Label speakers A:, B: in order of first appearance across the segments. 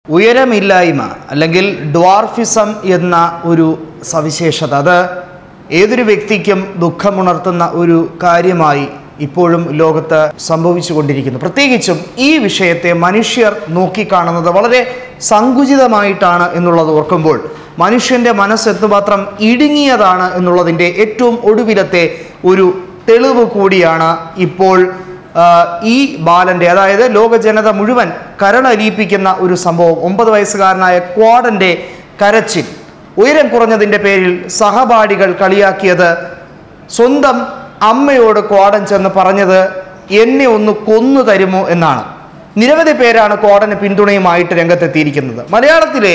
A: ഉയരമില്ലായ്മ അല്ലെങ്കിൽ ഡ്വാർഫിസം എന്ന ഒരു സവിശേഷത അത് ഏതൊരു വ്യക്തിക്കും ദുഃഖമുണർത്തുന്ന ഒരു കാര്യമായി ഇപ്പോഴും ലോകത്ത് സംഭവിച്ചു കൊണ്ടിരിക്കുന്നു പ്രത്യേകിച്ചും ഈ വിഷയത്തെ മനുഷ്യർ നോക്കിക്കാണുന്നത് വളരെ സങ്കുചിതമായിട്ടാണ് എന്നുള്ളത് ഓർക്കുമ്പോൾ മനുഷ്യൻ്റെ മനസ്സ് എത്തുമാത്രം ഇടുങ്ങിയതാണ് എന്നുള്ളതിൻ്റെ ഏറ്റവും ഒടുവിലത്തെ ഒരു തെളിവ് കൂടിയാണ് ഇപ്പോൾ ആ, ഈ ബാലൻ്റെ അതായത് ലോക ജനത മുഴുവൻ കരളലിയിപ്പിക്കുന്ന ഒരു സംഭവം ഒമ്പത് വയസ്സുകാരനായ ക്വാഡൻ്റെ കരച്ചിൽ ഉയരം കുറഞ്ഞതിൻ്റെ പേരിൽ സഹപാഠികൾ കളിയാക്കിയത് സ്വന്തം അമ്മയോട് ക്വാഡൻ ചെന്ന് പറഞ്ഞത് എന്നെ ഒന്ന് കൊന്നു തരുമോ എന്നാണ് നിരവധി പേരാണ് ക്വാഡന് പിന്തുണയുമായിട്ട് രംഗത്തെത്തിയിരിക്കുന്നത് മലയാളത്തിലെ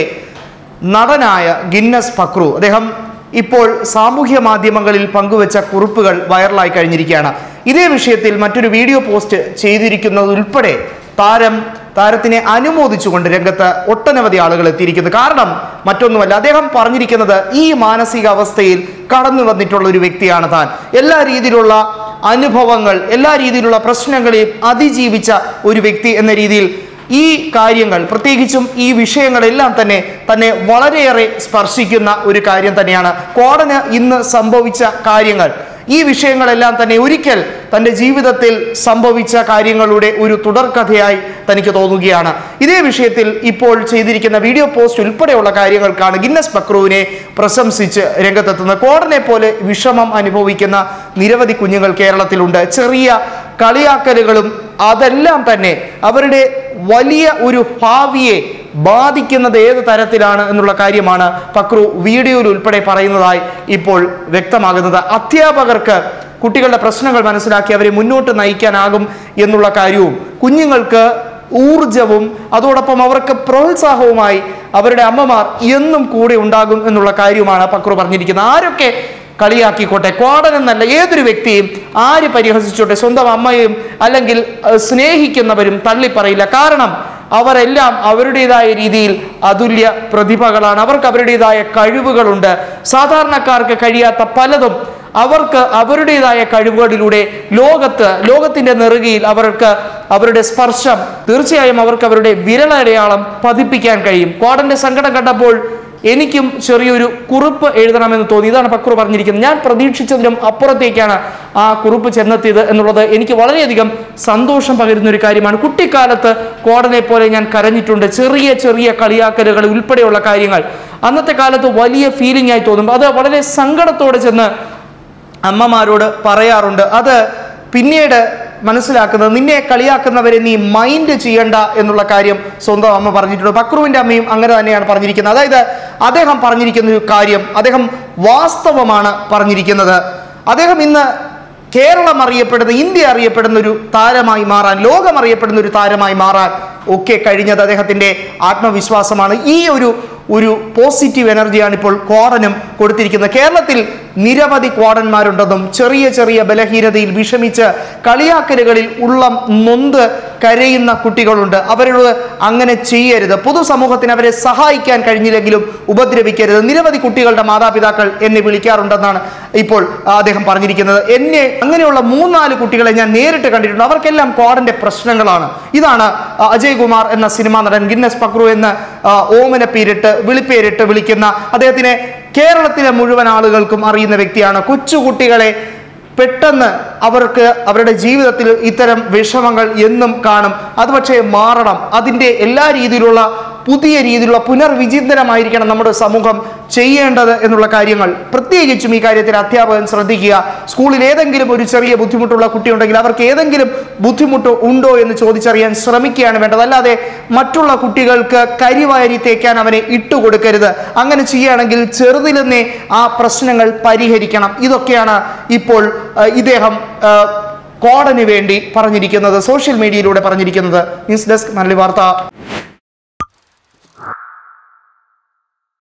A: നടനായ ഗിന്നസ് പക്രു അദ്ദേഹം ഇപ്പോൾ സാമൂഹ്യ മാധ്യമങ്ങളിൽ പങ്കുവച്ച കുറിപ്പുകൾ വൈറലായി കഴിഞ്ഞിരിക്കുകയാണ് ഇതേ വിഷയത്തിൽ മറ്റൊരു വീഡിയോ പോസ്റ്റ് ചെയ്തിരിക്കുന്നത് ഉൾപ്പെടെ താരം താരത്തിനെ അനുമോദിച്ചുകൊണ്ട് രംഗത്ത് ഒട്ടനവധി ആളുകൾ എത്തിയിരിക്കുന്നു കാരണം മറ്റൊന്നുമല്ല അദ്ദേഹം പറഞ്ഞിരിക്കുന്നത് ഈ മാനസികാവസ്ഥയിൽ കടന്നു വന്നിട്ടുള്ള ഒരു വ്യക്തിയാണ് താൻ എല്ലാ രീതിയിലുള്ള അനുഭവങ്ങൾ എല്ലാ രീതിയിലുള്ള പ്രശ്നങ്ങളെയും അതിജീവിച്ച ഒരു വ്യക്തി എന്ന രീതിയിൽ ഈ കാര്യങ്ങൾ പ്രത്യേകിച്ചും ഈ വിഷയങ്ങളെല്ലാം തന്നെ തന്നെ വളരെയേറെ സ്പർശിക്കുന്ന ഒരു കാര്യം തന്നെയാണ് കോടന് ഇന്ന് സംഭവിച്ച കാര്യങ്ങൾ ഈ വിഷയങ്ങളെല്ലാം തന്നെ ഒരിക്കൽ തൻ്റെ ജീവിതത്തിൽ സംഭവിച്ച കാര്യങ്ങളുടെ ഒരു തുടർക്കഥയായി തനിക്ക് തോന്നുകയാണ് ഇതേ വിഷയത്തിൽ ഇപ്പോൾ ചെയ്തിരിക്കുന്ന വീഡിയോ പോസ്റ്റ് ഉൾപ്പെടെയുള്ള കാര്യങ്ങൾക്കാണ് ഗിന്നസ് പക്രുവിനെ പ്രശംസിച്ച് രംഗത്തെത്തുന്നത് കോടനെ പോലെ വിഷമം അനുഭവിക്കുന്ന നിരവധി കുഞ്ഞുങ്ങൾ കേരളത്തിലുണ്ട് ചെറിയ കളിയാക്കലുകളും അതെല്ലാം തന്നെ അവരുടെ വലിയ ഒരു ഭാവിയെ ബാധിക്കുന്നത് ഏത് തരത്തിലാണ് എന്നുള്ള കാര്യമാണ് പക്രു വീഡിയോയിൽ ഉൾപ്പെടെ പറയുന്നതായി ഇപ്പോൾ വ്യക്തമാകുന്നത് അധ്യാപകർക്ക് കുട്ടികളുടെ പ്രശ്നങ്ങൾ മനസ്സിലാക്കി അവരെ മുന്നോട്ട് നയിക്കാനാകും എന്നുള്ള കാര്യവും കുഞ്ഞുങ്ങൾക്ക് ഊർജവും അതോടൊപ്പം അവർക്ക് പ്രോത്സാഹവുമായി അവരുടെ അമ്മമാർ എന്നും കൂടെ ഉണ്ടാകും എന്നുള്ള കാര്യവുമാണ് പക്രു പറഞ്ഞിരിക്കുന്നത് ആരൊക്കെ കളിയാക്കിക്കോട്ടെ ക്വാടൻ എന്നല്ല ഏതൊരു വ്യക്തിയും ആര് പരിഹസിച്ചോട്ടെ സ്വന്തം അമ്മയും അല്ലെങ്കിൽ അഹ്, സ്നേഹിക്കുന്നവരും തള്ളിപ്പറയില്ല കാരണം അവരെല്ലാം അവരുടേതായ രീതിയിൽ അതുല്യ പ്രതിഭകളാണ് അവർക്ക് അവരുടേതായ കഴിവുകളുണ്ട് സാധാരണക്കാർക്ക് കഴിയാത്ത പലതും അവർക്ക് അവരുടേതായ കഴിവുകളിലൂടെ ലോകത്ത് ലോകത്തിന്റെ നെറുകയിൽ അവർക്ക് അവരുടെ സ്പർശം തീർച്ചയായും അവർക്ക് അവരുടെ വിരലടയാളം പതിപ്പിക്കാൻ കഴിയും കോടന്റെ സങ്കടം കണ്ടപ്പോൾ എനിക്കും ചെറിയൊരു കുറിപ്പ് എഴുതണമെന്ന് തോന്നി ഇതാണ് പക്രു പറഞ്ഞിരിക്കുന്നത് ഞാൻ പ്രതീക്ഷിച്ചതിലും അപ്പുറത്തേക്കാണ് ആ കുറിപ്പ് ചെന്നെത്തിയത് എന്നുള്ളത് എനിക്ക് വളരെയധികം സന്തോഷം പകരുന്ന ഒരു കാര്യമാണ് കുട്ടിക്കാലത്ത് കോടനെ പോലെ ഞാൻ കരഞ്ഞിട്ടുണ്ട് ചെറിയ ചെറിയ കളിയാക്കലുകൾ ഉൾപ്പെടെയുള്ള കാര്യങ്ങൾ അന്നത്തെ കാലത്ത് വലിയ ഫീലിംഗ് ആയി തോന്നും അത് വളരെ സങ്കടത്തോടെ ചെന്ന് അമ്മമാരോട് പറയാറുണ്ട് അത് പിന്നീട് മനസ്സിലാക്കുന്നത് നിന്നെ കളിയാക്കുന്നവരെ നീ മൈൻഡ് ചെയ്യണ്ട എന്നുള്ള കാര്യം സ്വന്തം അമ്മ പറഞ്ഞിട്ടുണ്ട് പക്രുവിന്റെ അമ്മയും അങ്ങനെ തന്നെയാണ് പറഞ്ഞിരിക്കുന്നത് അതായത് അദ്ദേഹം പറഞ്ഞിരിക്കുന്ന ഒരു കാര്യം അദ്ദേഹം വാസ്തവമാണ് പറഞ്ഞിരിക്കുന്നത് അദ്ദേഹം ഇന്ന് കേരളം അറിയപ്പെടുന്ന ഇന്ത്യ അറിയപ്പെടുന്ന ഒരു താരമായി മാറാൻ ലോകം അറിയപ്പെടുന്ന ഒരു താരമായി മാറാൻ ഒക്കെ കഴിഞ്ഞത് അദ്ദേഹത്തിന്റെ ആത്മവിശ്വാസമാണ് ഈ ഒരു ഒരു പോസിറ്റീവ് എനർജിയാണ് ഇപ്പോൾ ക്വാഡനും കൊടുത്തിരിക്കുന്നത് കേരളത്തിൽ നിരവധി ക്വാഡന്മാരുണ്ടെന്നും ചെറിയ ചെറിയ ബലഹീനതയിൽ വിഷമിച്ച് കളിയാക്കലുകളിൽ ഉള്ളം നൊന്ത് കരയുന്ന കുട്ടികളുണ്ട് അവരോട് അങ്ങനെ ചെയ്യരുത് പൊതുസമൂഹത്തിന് അവരെ സഹായിക്കാൻ കഴിഞ്ഞില്ലെങ്കിലും ഉപദ്രവിക്കരുത് നിരവധി കുട്ടികളുടെ മാതാപിതാക്കൾ എന്നെ വിളിക്കാറുണ്ടെന്നാണ് ഇപ്പോൾ അദ്ദേഹം പറഞ്ഞിരിക്കുന്നത് എന്നെ അങ്ങനെയുള്ള മൂന്നാല് കുട്ടികളെ ഞാൻ നേരിട്ട് കണ്ടിട്ടുണ്ട് അവർക്കെല്ലാം ക്വാഡന്റെ പ്രശ്നങ്ങളാണ് ഇതാണ് ആ, അജയ് കുമാർ എന്ന സിനിമാ നടൻ ഗിന്നസ് പക്രു എന്ന ആ, ഓമന പേരിട്ട് വിളിപ്പേരിട്ട് വിളിക്കുന്ന അദ്ദേഹത്തിനെ കേരളത്തിലെ മുഴുവൻ ആളുകൾക്കും അറിയുന്ന വ്യക്തിയാണ് കൊച്ചുകുട്ടികളെ പെട്ടെന്ന് അവർക്ക് അവരുടെ ജീവിതത്തിൽ ഇത്തരം വിഷമങ്ങൾ എന്നും കാണും അത് പക്ഷേ മാറണം അതിൻ്റെ എല്ലാ രീതിയിലുള്ള പുതിയ രീതിയിലുള്ള പുനർവിചിന്തനമായിരിക്കണം നമ്മുടെ സമൂഹം ചെയ്യേണ്ടത് എന്നുള്ള കാര്യങ്ങൾ പ്രത്യേകിച്ചും ഈ കാര്യത്തിൽ അധ്യാപകൻ ശ്രദ്ധിക്കുക സ്കൂളിൽ ഏതെങ്കിലും ഒരു ചെറിയ ബുദ്ധിമുട്ടുള്ള കുട്ടിയുണ്ടെങ്കിൽ അവർക്ക് ഏതെങ്കിലും ബുദ്ധിമുട്ട് ഉണ്ടോ എന്ന് ചോദിച്ചറിയാൻ ശ്രമിക്കുകയാണ് വേണ്ടത് അല്ലാതെ മറ്റുള്ള കുട്ടികൾക്ക് കരിവാരി തേക്കാൻ അവനെ ഇട്ടുകൊടുക്കരുത് അങ്ങനെ ചെയ്യുകയാണെങ്കിൽ ചെറുതിലെന്നേ ആ പ്രശ്നങ്ങൾ പരിഹരിക്കണം ഇതൊക്കെയാണ് ഇപ്പോൾ ആ, ഇദ്ദേഹം ആ, കോടന് വേണ്ടി പറഞ്ഞിരിക്കുന്നത് സോഷ്യൽ മീഡിയയിലൂടെ പറഞ്ഞിരിക്കുന്നത് ന്യൂസ് ഡെസ്ക് മല്ലി വാർത്ത